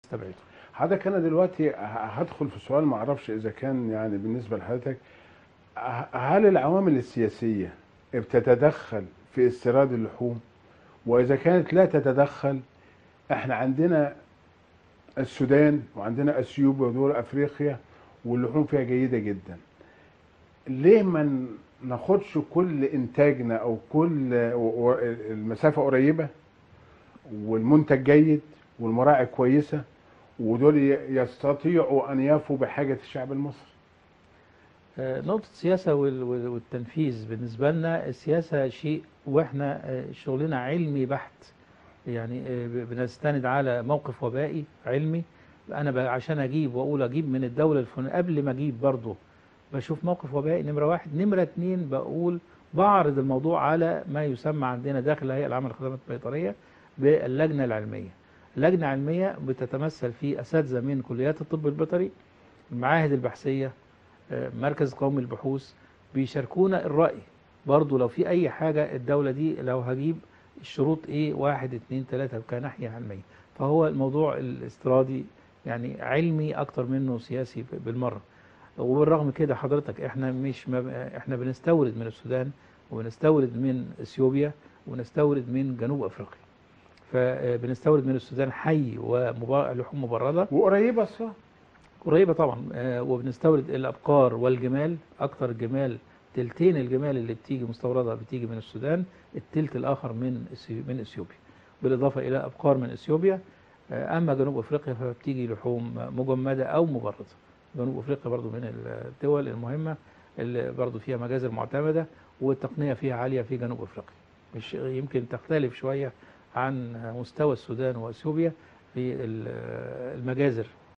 تستبعده حضرتك انا دلوقتي ه- هدخل في سؤال ما اعرفش اذا كان يعني بالنسبه لحضرتك ه- هل العوامل السياسيه بتتدخل في استيراد اللحوم واذا كانت لا تتدخل احنا عندنا السودان وعندنا اثيوبيا ودول افريقيا واللحوم فيها جيده جدا ليه ما ناخدش كل انتاجنا او كل و- و- المسافه قريبه والمنتج جيد والمراعي كويسه ودول ي- يستطيعوا ان يفوا بحاجه الشعب المصري آه، نقطة السياسة وال- وال- والتنفيذ بالنسبة لنا السياسة شيء واحنا آه، شغلنا علمي بحت يعني آه، ب- بنستند على موقف وبائي علمي انا ب- عشان اجيب واقول اجيب من الدولة الفلانية قبل ما اجيب برضه بشوف موقف وبائي نمرة واحد نمرة اتنين بقول بعرض الموضوع على ما يسمى عندنا داخل الهيئة العامة للخدمات البيطرية باللجنة العلمية اللجنة العلمية بتتمثل في أساتذة من كليات الطب البيطري المعاهد البحثية آه، مركز قومي للبحوث بيشاركونا الرأي برضو لو في أي حاجة الدولة دي لو هجيب الشروط إيه واحد اتنين تلاتة كناحية علمية فهو الموضوع الاستيرادي يعني علمي أكتر منه سياسي ب- بالمرة وبالرغم كده حضرتك احنا مش ما احنا بنستورد من السودان وبنستورد من اثيوبيا ونستورد من جنوب افريقيا فبنستورد من السودان حي ولحوم مبرده وقريبه صح قريبة طبعا آه، وبنستورد الأبقار والجمال أكتر الجمال تلتين الجمال اللي بتيجي مستوردة بتيجي من السودان التلت الآخر من إثيو- من إثيوبيا بالإضافة إلى أبقار من إثيوبيا آه، أما جنوب أفريقيا فبتيجي لحوم مجمدة أو مبردة جنوب أفريقيا برضو من الدول المهمة اللي برضو فيها مجازر معتمدة والتقنية فيها عالية في جنوب أفريقيا مش يمكن تختلف شوية عن مستوى السودان وأثيوبيا في ال- المجازر